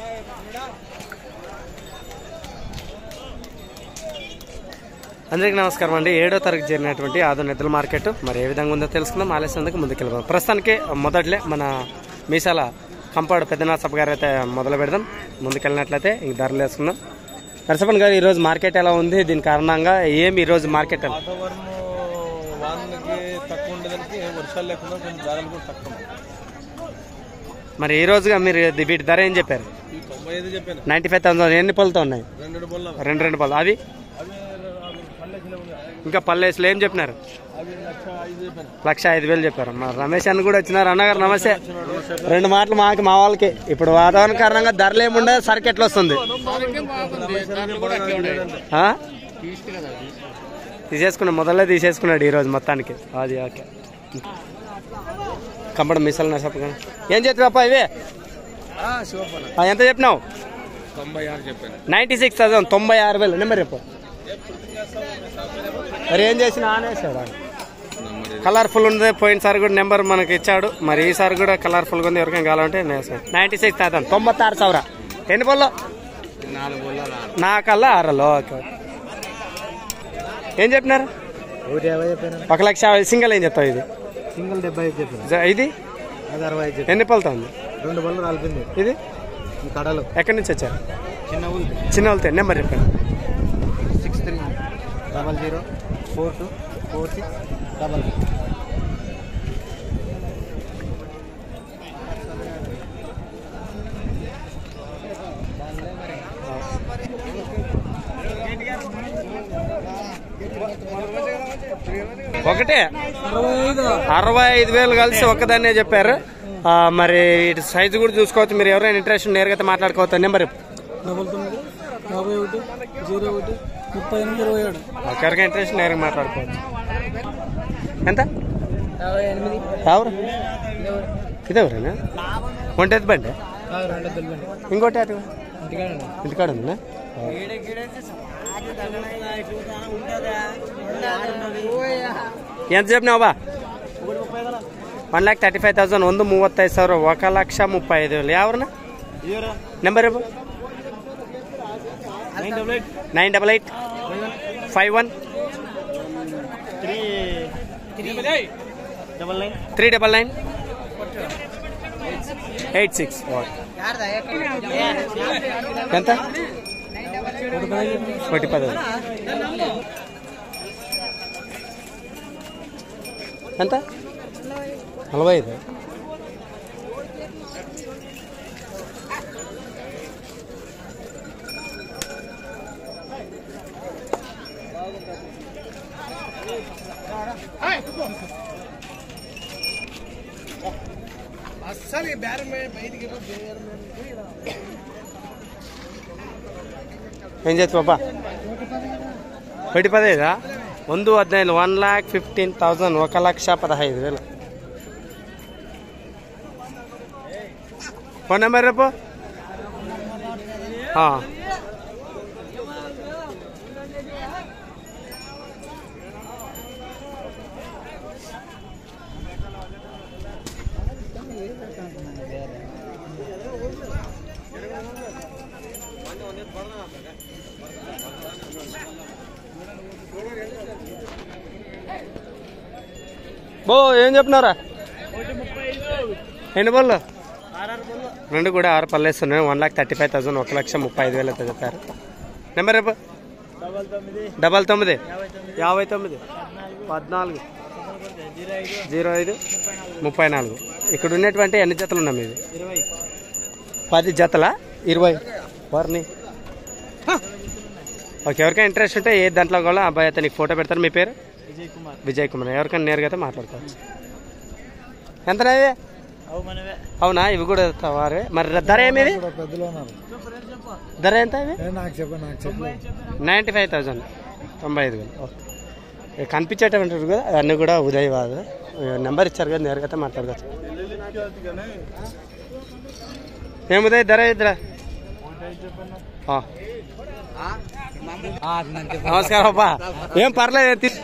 అందరికీ నమస్కారం అండి ఏడో తరగతి జరిగినటువంటి ఆదో నిద్రల మార్కెట్ మరి ఏ విధంగా ఉందో తెలుసుకుందాం ఆలస్యందుకు ముందుకెళ్దాం ప్రస్తుతానికి మొదట్లే మన మీసాల కంపాడు పెద్దనాసప్ప గారు అయితే మొదలు పెడదాం ముందుకెళ్ళినట్లయితే ఇంక ధరలు వేసుకుందాం నరసప్పన్ గారు ఈరోజు మార్కెట్ ఎలా ఉంది దీని కారణంగా ఏమి ఈరోజు మార్కెట్ ఎలా వాతావరణం వానకి తక్కువ ఉండేదానికి వర్షాలు లేకుండా కొంచెం ధరలు కూడా తక్కువ ఉన్నాయి. మరి ఈ రోజుగా మీరు ఇది వీటి ధర ఏం చెప్పారు ఈ తొంభై ఐదు చెప్పాను నైంటీ ఫైవ్ థౌసండ్ ఎన్ని పళ్ళతో ఉన్నాయి రెండు బొల్ల రెండు రెండు పళ్ళు అవి అవి అవి పల్లెకిలో ఉన్నాయి ఇంకా పల్లెస్లు ఏం చెప్పినారు అవి లక్ష ఐదు చెప్పాను లక్ష ఐదు వేలు చెప్పారు మరి రమేష్ అన్న కూడా వచ్చినారు అన్నగారు నమస్తే రెండు మాటలు మాకు మా వాళ్ళకి ఇప్పుడు వాతావరణ కారణంగా ధరలు ఏముండే సరికి ఎట్లా వస్తుంది ఆ? తీసేసుకున్నా మొదలే తీసేసుకున్నాడు ఈరోజు మొత్తానికి అది ఓకే కంపడం మిసలు నా చెప్పగా ఏం చెప్పావా ఇవి ఆ, ఎంత చెప్పినావు తొంభై ఆరు చెప్పాను నైంటీ సిక్స్ థౌసండ్ తొంభై ఆరు వేలు నెంబర్ చెప్పు మరి ఏం చేసిన ఆనేసాడు ఆయన. కలర్ఫుల్ ఉంది పోయినసారి కూడా నెంబర్ మనకి ఇచ్చాడు మరి ఈసారి కూడా కలర్ఫుల్ ఉంది ఎవరికైనా కావాలంటే నైన్టీ సిక్స్ థౌసండ్ తొంభై ఆరు సవర ఎన్ని బొల్లో నాలుగు బొల్ల నాకల్లా ఆరలో ఓకే ఏం చెప్పినారు ఒకటి యాభై చెప్పాను ఒక లక్ష సింగిల్ ఏం చెప్తావు ఇది సింగిల్ డెబ్బై ఐదు చెప్పాను జ- ఇది అది అరవై ఐదు ఎన్ని పళ్ళతో ఉంది రెండు బొల్ల రాలిపోయింది ఇది ఈ కడలు ఎక్కడి నుంచి వచ్చారు చిన్న ఊళ్ళు చిన్న వాళ్ళతో నెంబర్ చెప్పండి six three double zero four two four six double ఒకటే అరవై ఐదు వేలు కలిసి ఒక్కదాన్నే చెప్పారు ఆ, మరి ఇటు సైజు కూడా చూసుకోవచ్చు మీరు ఎవరైనా ఇంట్రెస్ట్ నేరుగా మాట్లాడుకోవచ్చు నెంబర్ చెప్పు. డబల్ తొమ్మిది యాభై ఒకటి జీరో ఒకటి ముప్పై ఎనిమిది ఇరవై ఏడు ఒకరికి ఇంట్రెస్ట్ నేరుగా మాట్లాడుకోవచ్చు ఎంత యాభై ఎనిమిది ఎవరు ఇదెవరేనా ఒంటెత్తి బండి రెండు తెలియండి ఇంకోటి అటు ఇంటికాడ ఇంటికాడ ఉందా ఎంత చెప్పినావు బಾ one lakh thirty five thousand ಒಂದು ಮೂವತ್ತೈದು ಸಾವಿರ ఒక ಲಕ್ಷ ಮುప్పೈ ಐದು ವೇಲು ಯಾವ್ರನ್ನ నెంబర్ ఇవ్వు nine double eight five one double nine three double nine eight six ఎంత ఒకటి పది ఎంత నలభై ఐదు అస్సలు బేరం బయటికి ఏం చేస్తావు బాబా ఒకటి పదైదా ಒಂದು ಹದಿನೈದು ಒನ್ ಲ್ಯಾಕ್ ಫಿಫ್ಟೀನ್ ತೌಸಂಡ್ ఒక లక్ష పదహైదు వేలు ఫోన్ నెంబర్ రేపు ఆ. బో ఏం చెప్పినారా ఎన్ని బళ్ళు రెండు కూడా ఆరు పళ్ళు వేస్తున్నాయి one lakh thirty five thousand ఒక లక్ష ముప్పై ఐదు వేలు అయితే చెప్పారు నెంబర్ రేపు డబల్ తొమ్మిది డబల్ తొమ్మిది యాభై తొమ్మిది యాభై తొమ్మిది పద్నాలుగు జీరో ఐదు జీరో ఐదు ముప్పై నాలుగు ఇక్కడ ఉన్నటువంటి ఎన్ని జతలు ఉన్నాయి మీది ఇరవై పది జతల ఇరవై వారిని ఓకే ఎవరికైనా ఇంట్రెస్ట్ ఉంటే ఏ దాంట్లో కూడా అబ్బాయి అతనికి ఫోటో పెడతారు మీ పేరు విజయ్ కుమార్ విజయ్ కుమార్ ఎవరికైనా నేరుగా అయితే మాట్లాడుకోవచ్చు ఎంతనేది అవు మనవే అవునా ఇవి కూడా వారే మరి ధర ఏమిది పెద్దలు ఉన్నారు ధర ఎంత ఇవి నాకు చెప్ప నాకు చెప్పు నైంటీ ఫైవ్ థౌసండ్ తొంభై ఐదు వేలు ఓకే ఇక కనిపించేటటువంటి కదా అన్నీ కూడా ఉదయ్ వాదు నెంబర్ ఇచ్చారు కదా నేరుగా అయితే మాట్లాడుకోవచ్చు ఏం ఉదయ్ ధర ఇద్దరా నమస్కారం అబ్బా ఏం పర్లేదు తీ-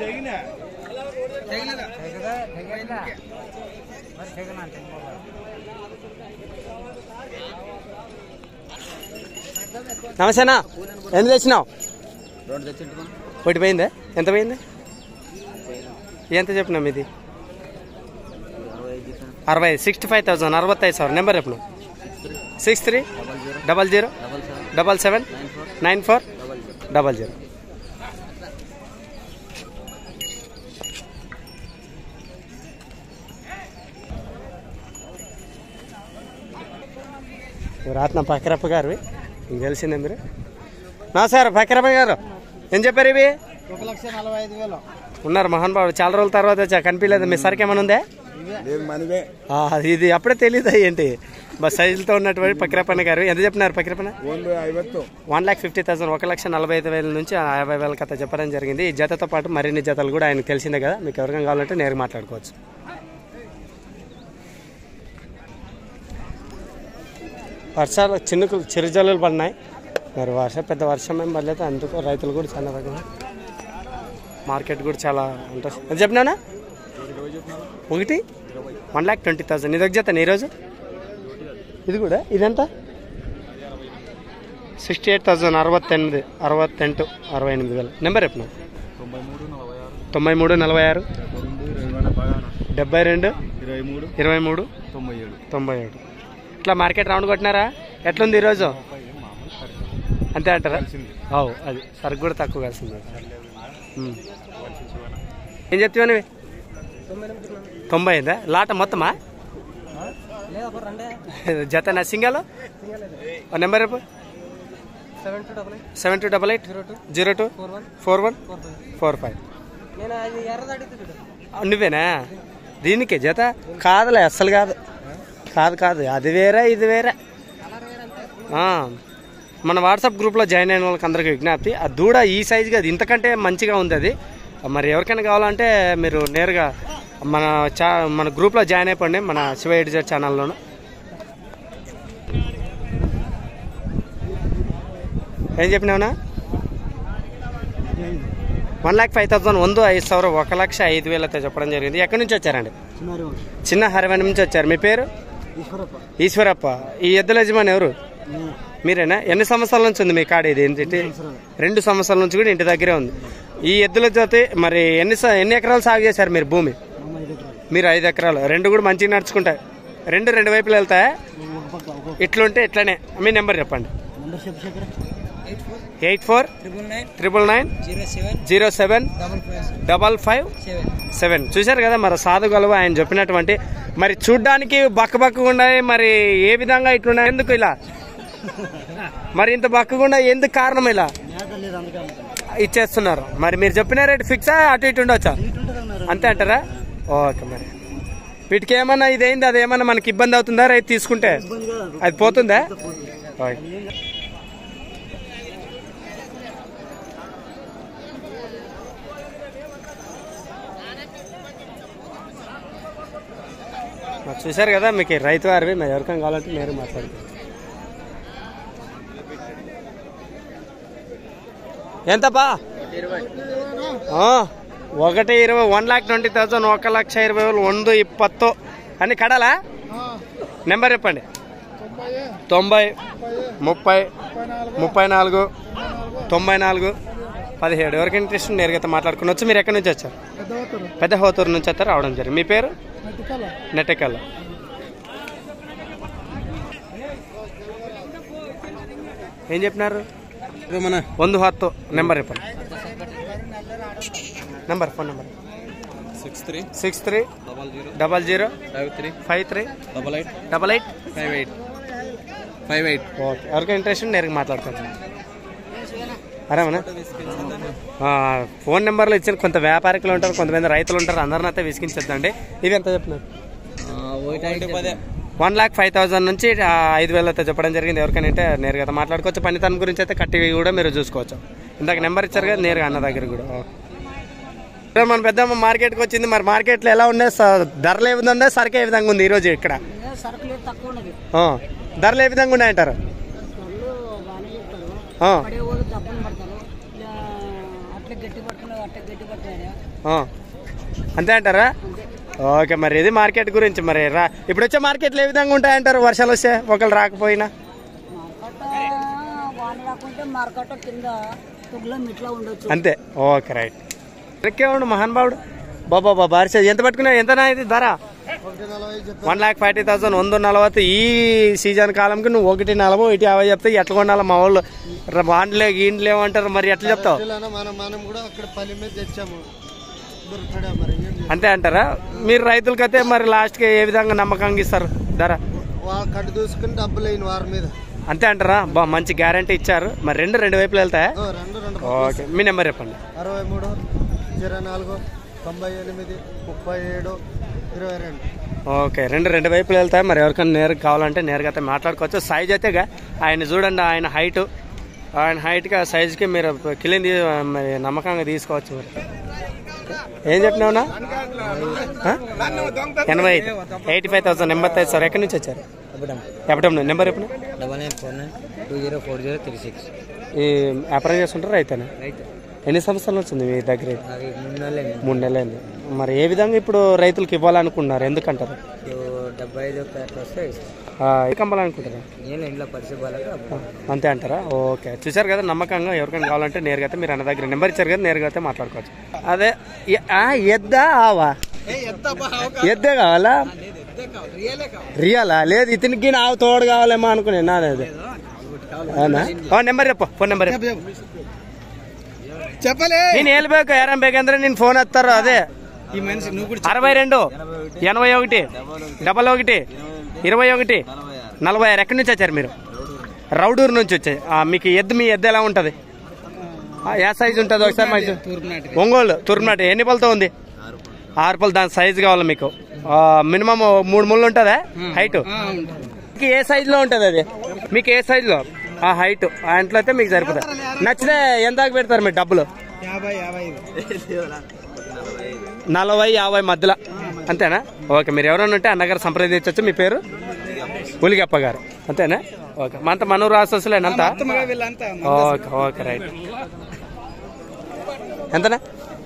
నమస్తేనా ఎంత తెచ్చినావు రెండు తెచ్చింటి ఒకటి పోయిందా ఎంత పోయింది ఎంత చెప్పినాం ఇది అరవై ఐదు చెప్పాను అరవై సిక్స్టీ ఫైవ్ థౌసండ్ అరవత్తైదు సార్ నెంబర్ చెప్పిన six three double zero double zero double seven double seven nine four nine four double zero double zero రాత్న పక్కరప్ప గారు మీకు తెలిసిందే మీరు నా సార్ పక్కరప్ప గారు ఏం చెప్పారు ఇవి ఒక లక్ష నలభై ఐదు వేలు ఉన్నారు మోహన్ బాబు చాలా రోజుల తర్వాత వచ్చా కనిపించలేదు మీ సరికి ఏమైనా ఉందే లేదు మనవే ఆ, ఇది అప్పుడే తెలియదు ఏంటి బస్ సైజులతో ఉన్నటువంటి పక్రపన్న గారు ఎంత చెప్పినారు పక్రపన్న ಒಂದು ಐವತ್ತು వన్ ల్యాక్ ఫిఫ్టీ థౌసండ్ ఒక లక్ష నలభై ఐదు వేల నుంచి యాభై వేల కథ చెప్పడం జరిగింది ఈ జతతో పాటు మరిన్ని జతలు కూడా ఆయనకు తెలిసిందే కదా మీకు ఎవరికైనా కావాలంటే నేరుగా మాట్లాడుకోవచ్చు వర్షాలు చినుకులు చిరుజల్లులు పడినాయి మరి వర్షం పెద్ద వర్షం ఏం పడలేదు అందుకు రైతులు కూడా చాలా రకంగా మార్కెట్ కూడా చాలా ఉంటుంది ఎంత చెప్పినానా ఒకటి వన్ ల్యాక్ ట్వంటీ థౌసండ్ ఇది ఒక జత ఈరోజు ఇది కూడా ఇదెంత సిక్స్టీ ఎయిట్ థౌసండ్ అరవత్తెనిమిది అరవత్తెంటు అరవై ఎనిమిది వేలు నెంబర్ చెప్పిన తొంభై మూడు నలభై ఆరు తొంభై మూడు నలభై ఆరు రెండు రెండు పదహారు డెబ్బై రెండు ఇరవై మూడు ఇరవై మూడు తొంభై ఏడు తొంభై ఏడు ఇట్లా మార్కెట్ రౌండ్ కొట్టినారా ఎట్లుంది ఈరోజు అంతే అంటారా అవు అది సరుకు కూడా తక్కువ కలిసింది ఉమ్. ఏం చెప్తావు నువ్వు తొంభై అయిందా లాట మొత్తమా జతనా సింగల్ నెంబర్ రేపు seven two double eight seven two double eight zero two zero two four one four one four five four five నేను అది ఎర్రది అడుగుతుంది నువ్వేనా దీనికి జత కాదులే అస్సలు కాదు కాదు కాదు అది వేరే ఇది వేరే ఆ, మన వాట్సాప్ గ్రూప్లో జాయిన్ అయిన వాళ్ళకి అందరికీ విజ్ఞప్తి ఆ దూడ ఈ సైజు కాదు ఇంతకంటే మంచిగా ఉంది అది మరి ఎవరికైనా కావాలంటే మీరు నేరుగా మన చా మన గ్రూప్లో జాయిన్ అయిపోండి మన శివ ఎడిజర్ ఛానల్లోను ఏం చెప్పినావునా వన్ ల్యాక్ ఫైవ్ థౌసండ్ వంద ఐదు ಸಾವಿರ ఒక లక్ష ఐదు వేలతో చెప్పడం జరిగింది ఎక్కడి నుంచి వచ్చారండి చిన్నారి చిన్న హరివన్ నుంచి వచ్చారు మీ పేరు ఈశ్వరప్ప ఈశ్వరప్ప ఈ ఎద్దుల యజమాని ఎవరు నేను మీరేనా ఎన్ని సంవత్సరాల నుంచి ఉంది మీ కాడ ఇది ఏంటి రెండు సంవత్సరాల నుంచి కూడా ఇంటి దగ్గరే ఉంది ఈ ఎద్దుల జత మరి ఎన్ని స- ఎన్ని ఎకరాలు సాగు చేశారు మీరు భూమి అమ్మ ఐదు ఎకరాలు మీరు ఐదు ఎకరాలు రెండు కూడా మంచిగా నడుచుకుంటాయి రెండు రెండు వైపులు వెళ్తాయా నేను ఒక పక్క ఒక ఇట్లుంటే ఇట్లనే మీ నెంబర్ చెప్పండి నెంబర్ చెప్పు Shekhar eight four eight four triple nine triple nine zero seven zero seven double five double five seven seven చూశారు కదా మరి సాధు గలవ ఆయన చెప్పినటువంటి మరి చూడ్డానికి బక్క బక్కగా ఉన్నాయి మరి ఏ విధంగా ఇట్లున్నాయి ఎందుకు ఇలా మరి ఇంత బక్కగా ఉన్నాయి ఎందుకు కారణం ఇలా మేత లేదు అందుకే అమ్ముతాను ఇచ్చేస్తున్నారు మరి మీరు చెప్పిన రేటు ఫిక్సా అటు ఇటు ఉండొచ్చా ఇటు ఉంటుంది అన్నారు అంతే అంటారా ఓకే మరి వీటికి ఏమన్నా ఇదేంది అది ఏమన్నా మనకి ఇబ్బంది అవుతుందా రైతు తీసుకుంటే ఇబ్బంది కాదు అది పోతుందా పోతుంది ఓకే. మరి చూశారు కదా మీకు రైతు వారివి మరి ఎవరికైనా కావాలంటే మీరు మాట్లాడుకోండి ఎంతపా ఆ, ఒకటి ఇరవై వన్ ల్యాక్ ట్వంటీ థౌసండ్ ఒక లక్ష ఇరవై వేలు ಒಂದು ఇప్పత్తు అని కడాలా నెంబర్ చెప్పండి తొంభై ముప్పై ముప్పై నాలుగు తొంభై నాలుగు పదిహేడు ఎవరికి ఇంట్రెస్ట్ నేరుగా మాట్లాడుకునొచ్చు మీరు ఎక్కడి నుంచి వచ్చారు పెద్ద హోతూరు నుంచి వచ్చారు రావడం జరిగింది మీ పేరు నెట్టెకల్ ఏం చెప్పినారు మన ಒಂದು ಹತ್ತು నెంబర్ చెప్పండి number phone number six three six three double zero double zero five three five three double eight double eight five eight five eight okay ఎవరికి ఇంట్రెస్ట్ నేరుగా మాట్లాడుకోవచ్చు అరేమన్నా ఫోన్ నెంబర్లు ఇచ్చిన కొంత వ్యాపారికులు ఉంటారు కొంతమంది రైతులు ఉంటారు అందరిని అయితే విసిగించద్దండి ఇవి ఎంత చెప్తున్నారు ఒకటి పదే వన్ లాక్ ఫైవ్ థౌసండ్ నుంచి ఆ, ఐదు వేలతో చెప్పడం జరిగింది ఎవరికైనా అంటే నేరుగా అయితే మాట్లాడుకోవచ్చు పనితనం గురించి అయితే కట్టి కూడా మీరు చూసుకోవచ్చు ఇందాక నెంబర్ ఇచ్చారు కదా నేరుగా అన్న దగ్గర కూడా ఓకే. ఇప్పుడు మన పెద్దమ్మ మార్కెట్కి వచ్చింది మరి మార్కెట్లో ఎలా ఉండే స- ధరలు ఏ విధంగా ఉండే సరికి ఏ విధంగా ఉంది ఈరోజు ఇక్కడ సరుకులు తక్కువ ఉన్నది ఆ, ధరలు ఏ విధంగా ఉన్నాయంటారు వాళ్ళు బాగానే చెప్తారు ఆ, పడే వాళ్ళు దెబ్బలు పడతారు ఇలా అట్లా గట్టి పట్టుకున్నారు అట్లా గట్టి పట్టారు ఆ. అంతే అంటారా ఓకే మరి ఇది మార్కెట్ గురించి మరి రా ఇప్పుడు వచ్చే మార్కెట్లు ఏ విధంగా ఉంటాయంటారు వర్షాలు వస్తే ఒకళ్ళు రాకపోయినా మార్కెట్ వాన అంటే మార్కెట్ కింద తుగ్గులో మిట్లా ఉండొచ్చు అంతే ఓకే రైట్ ఎక్కే ఉండు మహానుభావుడు బాబా బాబా బారిసే ఎంత పట్టుకున్నా ఎంతనా ఇది ధర ఒకటి నలభై చెప్పి వన్ ల్యాక్ ఫార్టీ థౌసండ్ వంద నలభై ఈ సీజన్ కాలంకి నువ్వు ఒకటి నలభై ఒకటి యాభై చెప్తే ఎట్లా కొనాలి మా వాళ్ళు బాండ్లే గీండ్లు ఏమంటారు మరి ఎట్లా చెప్తావు పిల్లలు మనం మనం కూడా అక్కడ పల్లి మీద తెచ్చాము దొరుకుతాడా మరి ఏం చేయాలి? అంతే అంటారా మీరు రైతులకైతే మరి లాస్ట్కి ఏ విధంగా నమ్మకంగా ఇస్తారు ధర వా- కట్టు దూసుకుని డబ్బులు అయిన వారి మీద అంతే అంటారా బా మంచి గ్యారంటీ ఇచ్చారు మరి రెండు రెండు వైపులు వెళ్తాయా ఓ, రెండు రెండు ఓకే మీ నెంబర్ చెప్పండి అరవై మూడు ఇరవై నాలుగు తొంభై ఎనిమిది ముప్పై ఏడు ఇరవై రెండు ఓకే రెండు రెండు వైపులు వెళ్తాయి మరి ఎవరికైనా నేరుగా కావాలంటే నేరుగా అయితే మాట్లాడుకోవచ్చు సైజ్ అయితే గా, ఆయన చూడండి ఆయన హైట్ ఆయన హైట్కి ఆ సైజుకి మీరు కిలిని మరి నమ్మకంగా తీసుకోవచ్చు మరి ఏం చెప్పినావునా ఆ? ఎనభై ఐదు ఎయిటీ ఫైవ్ థౌసండ్ ఎంబై ఐదు సార్ ఎక్కడి నుంచి వచ్చారు ఎప్పటం నెంబర్ ఎప్పుడు double nine four nine two zero four zero three six ఈ వ్యాపారం చేస్తుంటారు రైతేనా రైతు ఎన్ని సంవత్సరాలు వచ్చింది మీ దగ్గర అది మూడు నెలలు మూడు నెలలైంది మరి ఏ విధంగా ఇప్పుడు రైతులకు ఇవ్వాలనుకున్నారు ఎందుకంటారు డెబ్బై ఐదు ప్యాకెట్ వస్తే ఇస్తాం ఆ, ఏ కంపాలనుకుంటారు నేను ఇంట్లో పరిస్థితి వాళ్ళకి అంతే అంటారా ఓకే చూశారు కదా నమ్మకంగా ఎవరికైనా కావాలంటే నేరుగా అయితే మీరు అన్న దగ్గర నెంబర్ ఇచ్చారు కదా నేరుగా అయితే మాట్లాడుకోవచ్చు అదే ఎ- ఆ, ఎద్దా ఆవా ఎద్దే కావాలా రియలా లేదు ఇతనికి ఆవు తోడు కావాలేమో అనుకునే నాది అది అవునా ఓ, నెంబర్ చెప్పు ఫోన్ నెంబర్ చెప్పు చెప్పలే నేను వెళ్ళిపోయాక ఏరం బేకేంద్ర నేను ఫోన్ ఎత్తారు అదే ఈ మనిషి నువ్వు కూడా అరవై రెండు ఎనభై ఒకటి డబల్ ఒకటి ఇరవై ఒకటి నలభై ఆరు ఎక్కడి నుంచి వచ్చారు మీరు రౌడూరు నుంచి వచ్చాయి ఆ, మీకు ఎద్దు మీ ఎద్దు ఎలా ఉంటుంది ఆ, ఏ సైజు ఉంటుంది ఒకసారి మంచి ఒంగోలు తుర్నాటి ఎన్ని పళ్ళతో ఉంది ఆరు పళ్ళు దాని సైజు కావాలి మీకు మినిమం మూడు ముళ్ళు ఉంటుందా హైట్ మీకు ఏ సైజ్ లో ఉంటుంది అది మీకు ఏ సైజ్ లో ఆ హైట్ ఆ ఇంట్లో అయితే మీకు సరిపోతుంది నచ్చితే ఎంత దాకా పెడతారు మీరు డబ్బులు యాభై యాభై నలభై యాభై మధ్యలో అంతేనా ఓకే మీరు ఎవరైనా ఉంటే అన్నగారు సంప్రదించవచ్చు మీ పేరు ఉలిగప్ప గారు అంతేనా ఓకే మనతో మనూరు ఆసోసులేనంతా వీళ్ళంతా ఓకే ఓకే రైట్ ఎంతనా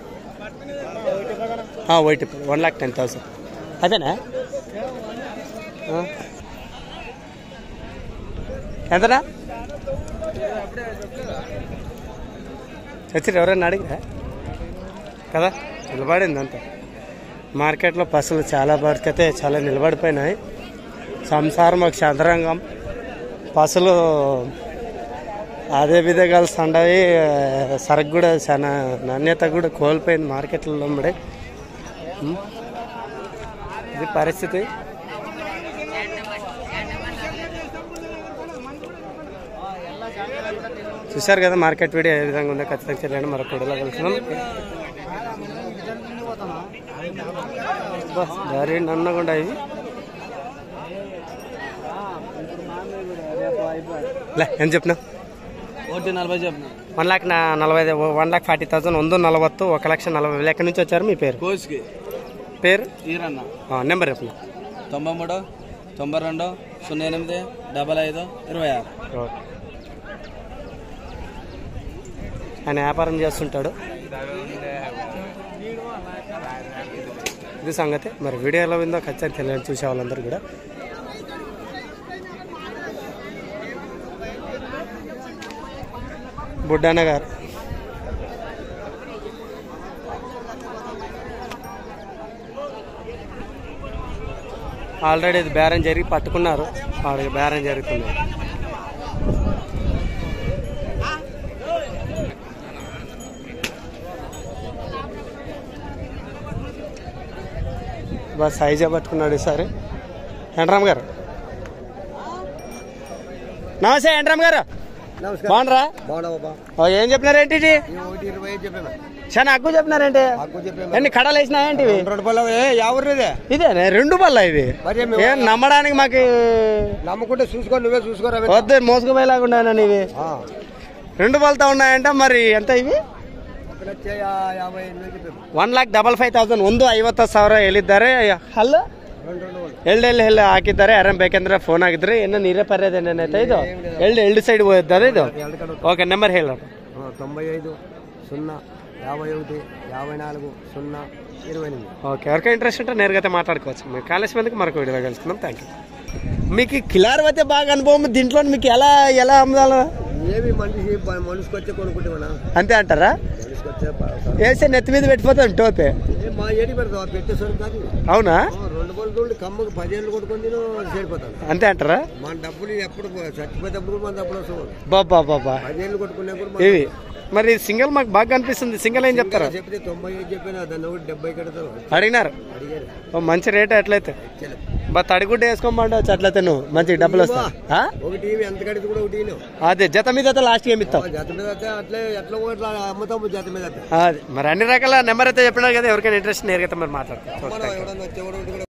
వైట్ వన్ లాక్ టెన్ థౌసండ్ అదేనా ఆ. ఎంతనా చచ్చి ఎవరైనా అడిగా కదా నిలబడింది అంత మార్కెట్లో పసులు చాలా వరకైతే చాలా నిలబడిపోయినాయి సంసారం ఒక చంద్రంగం పసులు అదే విధంగా సండవి సరుకు కూడా చాలా నాణ్యత కూడా కోల్పోయింది మార్కెట్లలో మరి ఉం? ఇది పరిస్థితి చూశారు కదా మార్కెట్ వీడియో ఏ విధంగా ఉందో ఖచ్చితంగా తెలియండి మరొక వీడియోలో కలుస్తున్నాం అబ్బా, దారి నన్నగుండా ఇవి లే ఏం చెప్పినా ఒకటి నలభై చెప్పిన వన్ లాక్ నా నలభై ఐదు వన్ లాక్ ఫార్టీ థౌసండ్ వంద నలవత్తు ఒక లక్ష నలభై వేలు ఎక్కడి నుంచి వచ్చారు మీ పేరు కోచ్కి పేరు ఈరన్న ఆ, నెంబర్ చెప్పండి తొంభై మూడు తొంభై రెండు సున్నా ఎనిమిది డబల్ ఐదు ఇరవై ఆరు ఓకే. ఆయన వ్యాపారం చేస్తుంటాడు ఇది సంగతి మరి వీడియో ఎలా ఉందో ఖచ్చితంగా తెలియని చూసే వాళ్ళందరూ కూడా బుడ్డన్న గారు ఆల్రెడీ ఇది బేరం జరిగి పట్టుకున్నారు ఆవిడకి బేరం జరుగుతుంది బాగా సైజే పట్టుకున్నాడు ఈసారి ఎండ్రామ్ గారు నమస్తే ఎండ్రామ్ గారు నమస్కారం బాగుండరా బాగున్నా బాబా ఓ, ఏం చెప్పినారేంటి ఇది ఒకటి ఇరవై ఐదు చెప్పాను చాలా ఎక్కువ చెప్పినారేంటి నాకు చెప్పాను ఎన్ని కడలు వేసినాయేంటి ఇవి రెండు పళ్ళు ఏ ఎవరు ఇదే ఇదే రెండు బల్ల ఇవి మరి ఏమి- ఏం నమ్మడానికి మాకు నమ్ముకుంటే చూసుకో నువ్వే చూసుకోరా వద్దు మోసుకుపోయేలాగా ఇవి రెండు బలతో ఉన్నాయంట మరి ఎంత ఇవి యాభై ఎనిమిది చెప్పాను one lakh double five thousand ಒಂದು ಐವತ್ತು ಸಾವಿರ ಹೇಳಿದ್ದಾರೆ ಹಲ್ಲ రెండు రెండు వాళ్ళు ಎಳ್ಳು ಎಳ್ಳು ಎಳ್ಳು ಹಾಕಿದ್ದಾರೆ ಯಾರನ್ನ ಬೇಕಂದ್ರೆ ಫೋನ್ ಆಗಿದ್ರೆ ಇನ್ನು ನೀರೇ ಪರ್ಯದ ಏನಾಯ್ತಾ ಇದು ಎಳ್ಳು ಎಳ್ಳು ಸೈಡ್ ಹೋಗಿದ್ದಾರೆ ಇದು ಎರಡು ಕಡೆ ఓకే నెంబర్ ಹೇಳ ఆ, తొంభై ఐదు సున్నా యాభై ఒకటి యాభై నాలుగు సున్నా ఇరవై ఎనిమిది ఓకే ఎవరికైనా ఇంట్రెస్ట్ ఉంటే నేరుగా అయితే మాట్లాడుకోవచ్చు మీరు కాలేజ్ మందికి మరొక వీడియో కలుసుకుందాం థ్యాంక్ యూ మీకు కిలార్ అయితే బాగా అనుభవం దీంట్లో మీకు ఎలా ఎలా అమ్మాలో ఏమి మనిషి మనిషికి వచ్చే కొనుక్కుంటామన్నా అంతే అంటారా మనిషికి వచ్చే వేస్తే నెత్తి మీద పెట్టిపోతాం టోపే మా ఏడి పెడతావు పెట్టేసరికి కాదు అవునా రెండు పనులు రెండు కమ్మకు పదిహేళ్ళు కొట్టుకొని నేను చేరిపోతాను అంతే అంటారా మన డబ్బులు ఎప్పుడు చచ్చిపోయేటప్పుడు కూడా మన డబ్బులు వస్తాం బాబా బాబా పదిహేళ్ళు కొట్టుకునే కూడా మన ఇవి మరి సింగల్ మాకు బాగా అనిపిస్తుంది సింగల్ ఏం చెప్తారా చెప్తే తొంభై ఐదు చెప్పినా దాన్ని ఒకటి డెబ్బై కడతావు అడిగినారు అడిగారు ఓ మంచి రేట్ ఎట్లయితే చలో. బా తడిగుడ్డ వేసుకోమండవచ్చు అట్లయితే నువ్వు మంచి డబ్బులు వస్తాయి ఆ? ఒకటి ఇవి ఎంత కడితే కూడా ఒకటి ఇను. అదే జత మీద అయితే లాస్ట్ ఏమి ఇస్తాం ఆ జత మీద అయితే అట్లే ఎట్లా అట్లా అమ్ముతాము జత మీద అయితే అది మరి అన్ని రకాల నెంబర్ అయితే చెప్పినారు కదా ఎవరికైనా ఇంట్రెస్ట్ నేరుగా అయితే మరి మాట్లాడతాం మనం ఎవడన్నా వచ్చేవాడు కూడా